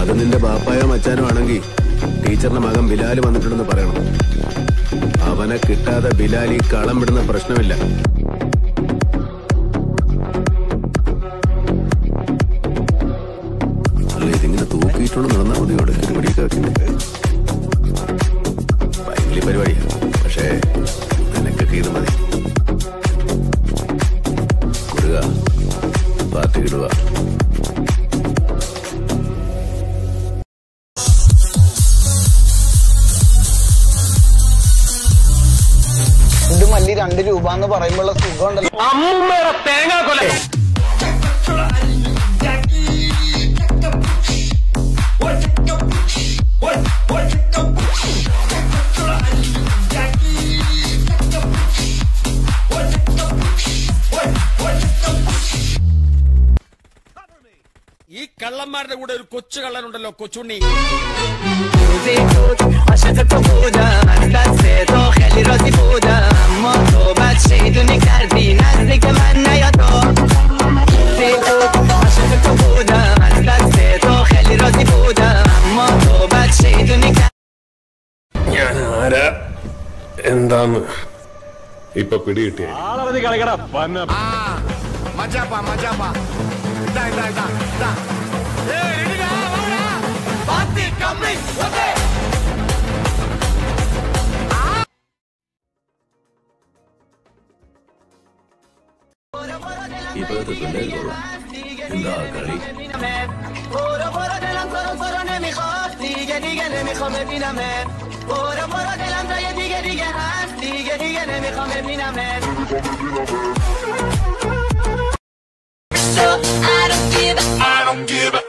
അത് നിന്റെ ബാപ്പായോ മച്ചാനോ ആണെങ്കിൽ ടീച്ചറിന്റെ മകൻ ബിലാല് വന്നിട്ടുണ്ടെന്ന് പറയണം അവനെ കിട്ടാതെ ബിലാൽ ഈ കളം വിടുന്ന പ്രശ്നമില്ല അല്ല ഇതിങ്ങനെ തൂക്കിയിട്ടുണ്ട് നടന്നാൽ മതി ഇവിടെ പരിപാടിയൊക്കെ വെക്കുന്നത് ഭയങ്കര പരിപാടിയാ പക്ഷേ നിനക്കൊക്കെ ഇത് മതി കൊടുക പാർട്ടി ഇടുക ഇത് മല്ലി രണ്ട് രൂപ എന്ന് പറയുമ്പോഴുള്ള സുഖം ഉണ്ടല്ലോ അമ്മൂമ്മയുടെ തേങ്ങാ കൊല ഈ കള്ളന്മാരുടെ കൂടെ ഒരു കൊച്ചു കള്ളനുണ്ടല്ലോ കൊച്ചുണ്ണി عاشق تو بودم از دست تو خیلی راضی بودم اما تو بد شیدونی کردی نزدیک من نیا تو عاشق تو بودم از دست تو خیلی راضی بودم اما تو بد شیدونی کردی ഞാൻ ആരാ എന്താന്ന് ഇപ്പൊ പിടികിട്ടിയ ഇപ്പോഴത്തെ പിള്ളേർ കൊള്ളാം എന്താ കളി برو برو دلم تو رو تو رو نمیخواد دیگه دیگه نمیخوام ببینمت برو برو دلم جای دیگه دیگه هست دیگه دیگه نمیخوام ببینمت So I don't give a I don't give a